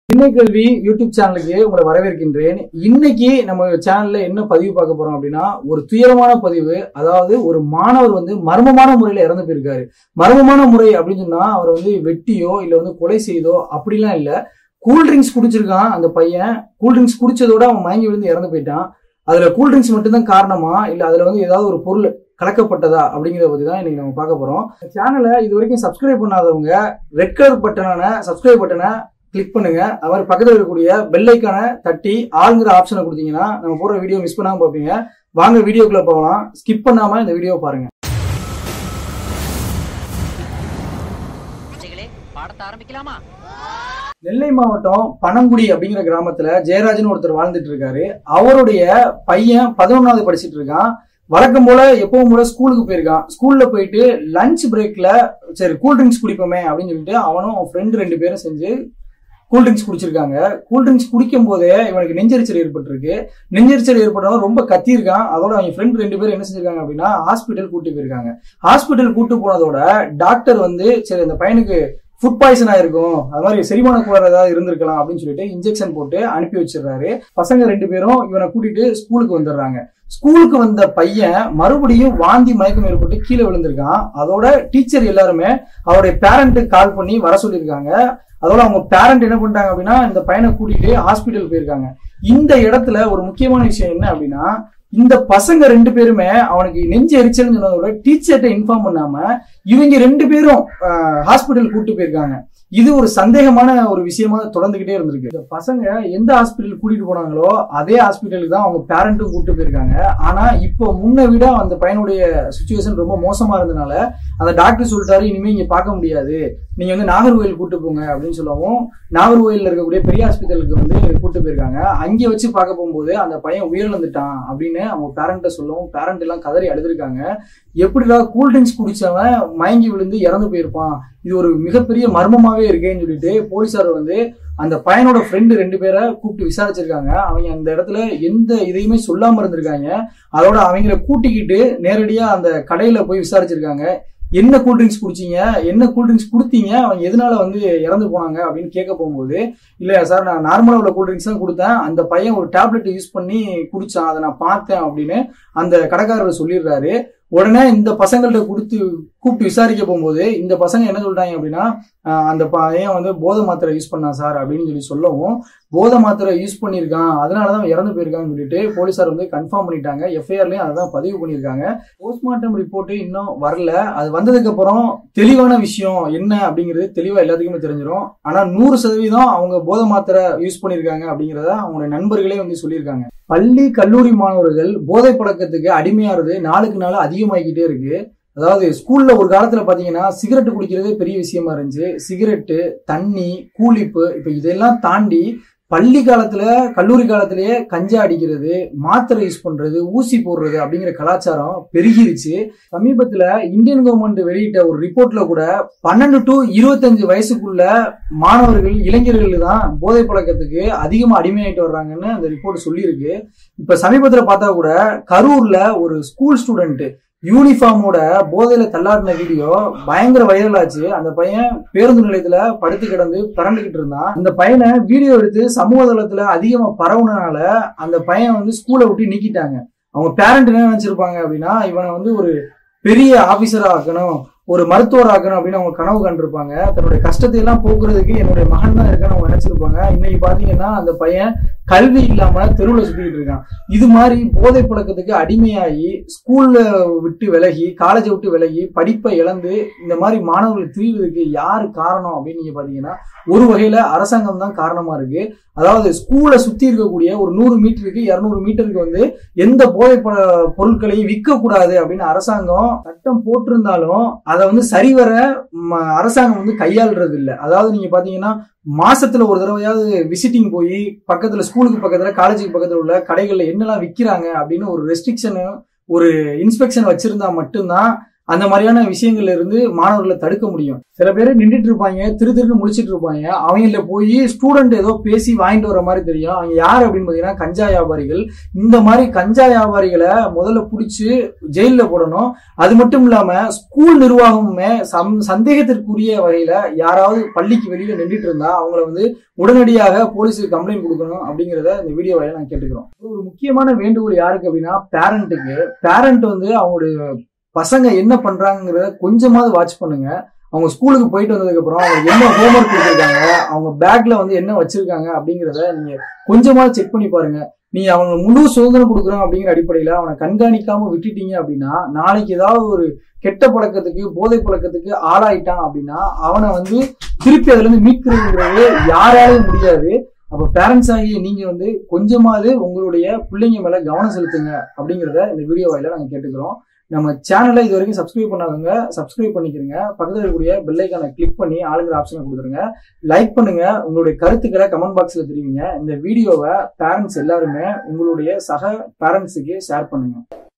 திண்ணை கல்வி யூடியூப் சேனலுக்கு உங்களை வரவேற்கின்றேன் இன்னைக்கு நம்ம சேனல்ல என்ன பதிவு பார்க்க போறோம் அப்படின்னா ஒரு துயரமான பதிவு அதாவது ஒரு மாணவர் வந்து மர்மமான முறையில இறந்து போயிருக்காரு மர்மமான முறை அப்படின்னு சொன்னா அவர் வந்து வெட்டியோ இல்ல வந்து கொலை செய்தோ அப்படிலாம் இல்ல கூல் ட்ரிங்க்ஸ் குடிச்சிருக்கான் அந்த பையன் கூல் ட்ரிங்க்ஸ் குடிச்சதோட அவன் மயங்கி விழுந்து இறந்து போயிட்டான் அதுல கூல் ட்ரிங்க்ஸ் மட்டும்தான் காரணமா இல்ல அதுல வந்து ஏதாவது ஒரு பொருள் கலக்கப்பட்டதா அப்படிங்கிறத பத்தி தான் இன்னைக்கு நம்ம பார்க்க போறோம் சேனலை இது வரைக்கும் சப்ஸ்கிரைப் பண்ணாதவங்க ரெட் கலர் பட்டனான சப்ஸ்கிரைப் பட்டனை கிளிக் பண்ணுங்க அது மாதிரி பக்கத்தில் இருக்கக்கூடிய பெல் ஐக்கானை தட்டி ஆளுங்கிற ஆப்ஷனை கொடுத்தீங்கன்னா நம்ம போற வீடியோ மிஸ் பண்ணாம பார்ப்பீங்க வாங்க வீடியோக்குள்ள போகலாம் ஸ்கிப் பண்ணாம இந்த வீடியோ பாருங்க குழந்தைகளே பாடத்தை ஆரம்பிக்கலாமா நெல்லை மாவட்டம் பனங்குடி அப்படிங்கிற கிராமத்துல ஜெயராஜன் ஒருத்தர் வாழ்ந்துட்டு இருக்காரு அவருடைய பையன் பதினொன்னாவது படிச்சிட்டு இருக்கான் வழக்கம் போல எப்பவும் போல ஸ்கூலுக்கு போயிருக்கான் ஸ்கூல்ல போயிட்டு லஞ்ச் பிரேக்ல சரி கூல் ட்ரிங்க்ஸ் குடிப்போமே அப்படின்னு சொல்லிட்டு அவனும் அவன் ஃப்ரெண்டு ரெண்டு பேரும் செஞ்சு கூல் ட்ரிங்க்ஸ் குடிச்சிருக்காங்க கூல் ட்ரிங்க்ஸ் குடிக்கும் போதே இவனுக்கு நெஞ்செரிச்சல் ஏற்பட்டிருக்கு நெஞ்செரிச்சல் ஏற்பட்டவன் ரொம்ப கத்தியிருக்கான் அதோட அவங்க ஃப்ரெண்ட் ரெண்டு பேரும் என்ன செஞ்சிருக்காங்க அப்படின்னா ஹாஸ்பிட்டல் கூட்டு போயிருக்காங்க ஹாஸ்பிட்டல் கூட்டு போனதோட டாக்டர் வந்து சரி இந்த பையனுக்கு ஃபுட் பாய்சன் ஆயிருக்கும் அது மாதிரி செரிமான கோளாறு ஏதாவது இருந்திருக்கலாம் அப்படின்னு சொல்லிட்டு இன்ஜெக்ஷன் போட்டு அனுப்பி வச்சிடுறாரு பசங்க ரெண்டு பேரும் இவனை கூட்டிட்டு ஸ்கூலுக்கு வந்துடுறாங்க ஸ்கூலுக்கு வந்த பையன் மறுபடியும் வாந்தி மயக்கம் ஏற்பட்டு கீழே விழுந்திருக்கான் அதோட டீச்சர் எல்லாருமே அவருடைய பேரண்ட்டுக்கு கால் பண்ணி வர சொல்லியிருக்காங்க அதோட அவங்க பேரண்ட் என்ன பண்ணிட்டாங்க அப்படின்னா இந்த பையனை கூட்டிட்டு ஹாஸ்பிட்டல் போயிருக்காங்க இந்த இடத்துல ஒரு முக்கியமான விஷயம் என்ன அப்படின்னா இந்த பசங்க ரெண்டு பேருமே அவனுக்கு நெஞ்சு எரிச்சல்னு சொன்னதோட டீச்சர்கிட்ட இன்ஃபார்ம் பண்ணாம இவங்க ரெண்டு பேரும் ஹாஸ்பிட்டல் கூட்டு போயிருக்காங்க இது ஒரு சந்தேகமான ஒரு விஷயமா தொடர்ந்துகிட்டே இருந்திருக்கு இந்த பசங்க எந்த ஹாஸ்பிட்டல் கூட்டிட்டு போனாங்களோ அதே ஹாஸ்பிட்டலுக்கு தான் அவங்க பேரண்ட்டும் கூட்டு போயிருக்காங்க ஆனா இப்போ முன்ன விட அந்த பையனுடைய சுச்சுவேஷன் ரொம்ப மோசமா இருந்தனால அந்த டாக்டர் சொல்லிட்டாரு இனிமே இங்க பார்க்க முடியாது நீங்க வந்து நாகர்கோயில் கூட்டு போங்க அப்படின்னு சொல்லவும் நாகர்கோயில்ல இருக்கக்கூடிய பெரிய ஹாஸ்பிட்டலுக்கு வந்து கூட்டு போயிருக்காங்க அங்கே வச்சு பார்க்க போகும்போது அந்த பையன் உயிரிழந்துட்டான் அப்படின்னு அவங்க பேரண்ட்டை சொல்லவும் பேரண்ட் எல்லாம் கதறி அழுதுருக்காங்க எப்படிடா கூல் ட்ரிங்க்ஸ் குடிச்சவன் மயங்கி விழுந்து இறந்து போயிருப்பான் இது ஒரு மிகப்பெரிய மர்மமாவே இருக்கேன்னு சொல்லிட்டு போலீசார் வந்து அந்த பையனோட ஃப்ரெண்டு ரெண்டு பேரை கூப்பிட்டு விசாரிச்சிருக்காங்க அவங்க அந்த இடத்துல எந்த இதையுமே சொல்லாம இருந்திருக்காங்க அதோட அவங்கள கூட்டிக்கிட்டு நேரடியா அந்த கடையில போய் விசாரிச்சிருக்காங்க என்ன கூல்ட்ரிங்க்ஸ் குடிச்சீங்க என்ன கூல்ட்ரிங்க்ஸ் கொடுத்தீங்க அவங்க எதனால வந்து இறந்து போனாங்க அப்படின்னு கேட்க போகும்போது இல்லையா சார் நான் நார்மலா உள்ள கூல்ட்ரிங்க்ஸ் தான் கொடுத்தேன் அந்த பையன் ஒரு டேப்லெட் யூஸ் பண்ணி குடிச்சான் அதை நான் பார்த்தேன் அப்படின்னு அந்த கடைக்காரர் சொல்லிடுறாரு உடனே இந்த பசங்கள்ட்ட கொடுத்து கூப்பிட்டு விசாரிக்க போகும்போது இந்த பசங்க என்ன சொல்றாங்க அப்படின்னா ஆஹ் அந்த பையன் வந்து போதை மாத்திரை யூஸ் பண்ணா சார் அப்படின்னு சொல்லி சொல்லவும் போதை மாத்திரை யூஸ் பண்ணியிருக்கான் அதனாலதான் அவன் இறந்து போயிருக்கான்னு சொல்லிட்டு போலீசார் வந்து கன்ஃபார்ம் பண்ணிட்டாங்க எஃப்ஐஆர்லயும் அதான் பதிவு பண்ணியிருக்காங்க போஸ்ட்மார்ட்டம் ரிப்போர்ட் இன்னும் வரல அது வந்ததுக்கு அப்புறம் தெளிவான விஷயம் என்ன அப்படிங்கிறது தெளிவா எல்லாத்துக்குமே தெரிஞ்சிடும் ஆனா நூறு சதவீதம் அவங்க போதை மாத்திரை யூஸ் பண்ணியிருக்காங்க அப்படிங்கிறத அவங்களுடைய நண்பர்களே வந்து சொல்லியிருக்காங்க பள்ளி கல்லூரி மாணவர்கள் போதை பழக்கத்துக்கு அடிமையாறது நாளுக்கு நாள் அதிகமாகிக்கிட்டே இருக்கு அதாவது ஸ்கூல்ல ஒரு காலத்துல பாத்தீங்கன்னா சிகரெட் குடிக்கிறதே பெரிய விஷயமா இருந்துச்சு சிகரெட்டு தண்ணி கூலிப்பு இப்ப இதெல்லாம் தாண்டி பள்ளி காலத்துல கல்லூரி காலத்திலேயே கஞ்சா அடிக்கிறது மாத்திரை யூஸ் பண்றது ஊசி போடுறது அப்படிங்கிற கலாச்சாரம் பெருகிருச்சு சமீபத்துல இந்தியன் கவர்மெண்ட் வெளியிட்ட ஒரு ரிப்போர்ட்ல கூட பன்னெண்டு டு இருபத்தஞ்சு வயசுக்குள்ள மாணவர்கள் இளைஞர்கள் தான் போதை பழக்கத்துக்கு அதிகமா அடிமையாயிட்டு வர்றாங்கன்னு அந்த ரிப்போர்ட் சொல்லியிருக்கு இப்ப சமீபத்துல பார்த்தா கூட கரூர்ல ஒரு ஸ்கூல் ஸ்டூடெண்ட் யூனிஃபார்மோட போதையில தள்ளாடின வீடியோ பயங்கர வைரல் ஆச்சு அந்த பையன் பேருந்து நிலையத்துல படுத்து கிடந்து பிறண்டுகிட்டு இருந்தான் அந்த பையனை வீடியோ எடுத்து சமூக தளத்துல அதிகமா பரவுனனால அந்த பையன் வந்து ஸ்கூலை விட்டு நீக்கிட்டாங்க அவங்க பேரண்ட் என்ன நினைச்சிருப்பாங்க அப்படின்னா இவனை வந்து ஒரு பெரிய ஆபீசரா ஆக்கணும் ஒரு மருத்துவர் ஆக்கணும் அப்படின்னு அவங்க கனவு கண்டிருப்பாங்க தன்னுடைய கஷ்டத்தை எல்லாம் போக்குறதுக்கு என்னுடைய மகன் தான் இருக்கான்னு அவங்க நினைச்சிருப்பாங்க இன்னைக்கு பாத்தீங்கன்னா அந்த பையன் கல்வி இல்லாம தெருவில் சுத்திட்டு இருக்கான் இது மாதிரி போதை பழக்கத்துக்கு அடிமையாகி ஸ்கூல்ல விட்டு விலகி காலேஜை விட்டு விலகி படிப்பை இழந்து இந்த மாதிரி மாணவர்கள் திரிவதற்கு யாரு காரணம் அப்படின்னு நீங்க பாத்தீங்கன்னா ஒரு வகையில அரசாங்கம் தான் காரணமா இருக்கு அதாவது ஸ்கூலை சுத்தி இருக்கக்கூடிய ஒரு நூறு மீட்டருக்கு இருநூறு மீட்டருக்கு வந்து எந்த போதை ப- பொருட்களையும் விற்க கூடாது அப்படின்னு அரசாங்கம் சட்டம் போட்டிருந்தாலும் அதை வந்து சரிவர ம, அரசாங்கம் வந்து கையாளுறது இல்ல அதாவது நீங்க பாத்தீங்கன்னா மாசத்துல ஒரு தடவையாவது விசிட்டிங் போய் பக்கத்துல ஸ்கூலுக்கு பக்கத்துல காலேஜுக்கு பக்கத்துல உள்ள கடைகள்ல என்னெல்லாம் விக்கிறாங்க அப்படின்னு ஒரு ரெஸ்ட்ரிக்ஷன் ஒரு இன்ஸ்பெக்ஷன் வச்சிருந்தா மட்டும்தான் அந்த மாதிரியான விஷயங்கள்ல இருந்து மாணவர்களை தடுக்க முடியும் சில பேர் நின்றுட்டு இருப்பாங்க திரு திருன்னு முடிச்சிட்டு இருப்பாங்க அவங்கள போய் ஸ்டூடெண்ட் ஏதோ பேசி வாங்கிட்டு வர மாதிரி தெரியும் அவங்க யார் அப்படின்னு பாத்தீங்கன்னா கஞ்சா வியாபாரிகள் இந்த மாதிரி கஞ்சா வியாபாரிகளை முதல்ல பிடிச்சி ஜெயில போடணும் அது மட்டும் இல்லாம ஸ்கூல் நிர்வாகமுமே சம் சந்தேகத்திற்குரிய வகையில யாராவது பள்ளிக்கு வெளியில நின்றுட்டு இருந்தா அவங்கள வந்து உடனடியாக போலீஸுக்கு கம்ப்ளைண்ட் கொடுக்கணும் அப்படிங்கிறத இந்த வீடியோ வழியா நாங்க கேட்டுக்கிறோம் ஒரு முக்கியமான வேண்டுகோள் யாருக்கு அப்படின்னா பேரண்ட்டுக்கு பேரண்ட் வந்து அவங்களுடைய பசங்க என்ன பண்றாங்கிறத கொஞ்சமாவது வாட்ச் பண்ணுங்க அவங்க ஸ்கூலுக்கு போயிட்டு வந்ததுக்கு அப்புறம் அவங்க என்ன ஹோம்ஒர்க் கொடுத்துருக்காங்க அவங்க பேக்ல வந்து என்ன வச்சிருக்காங்க அப்படிங்கிறத நீங்க கொஞ்சமாவது செக் பண்ணி பாருங்க நீங்க அவங்க முழு சுதந்திரம் கொடுக்குறோம் அப்படிங்கிற அடிப்படையில அவனை கண்காணிக்காம விட்டுட்டீங்க அப்படின்னா நாளைக்கு ஏதாவது ஒரு கெட்ட பழக்கத்துக்கு போதை பழக்கத்துக்கு ஆளாயிட்டான் அப்படின்னா அவனை வந்து திருப்பி அதுல இருந்து மீட்கிறதுங்கிறது யாராலையும் முடியாது அப்ப பேரண்ட்ஸ் ஆகிய நீங்க வந்து கொஞ்சமாவது உங்களுடைய பிள்ளைங்க மேல கவனம் செலுத்துங்க அப்படிங்கிறத இந்த வீடியோ வாயில நாங்க கேட்டுக்கிறோம் நம்ம சேனலை இது வரைக்கும் சப்ஸ்கிரைப் பண்ணாதவங்க சப்ஸ்கிரைப் பண்ணிக்கிறங்க பக்கத்தில் இருக்கக்கூடிய பெல்லைக்கான கிளிக் பண்ணி ஆளுங்கிற ஆப்ஷனை கொடுத்துருங்க லைக் பண்ணுங்க உங்களுடைய கருத்துக்களை கமெண்ட் பாக்ஸ்ல தெரிவிங்க இந்த வீடியோவை பேரண்ட்ஸ் எல்லாருமே உங்களுடைய சக பேரண்ட்ஸுக்கு ஷேர் பண்ணுங்க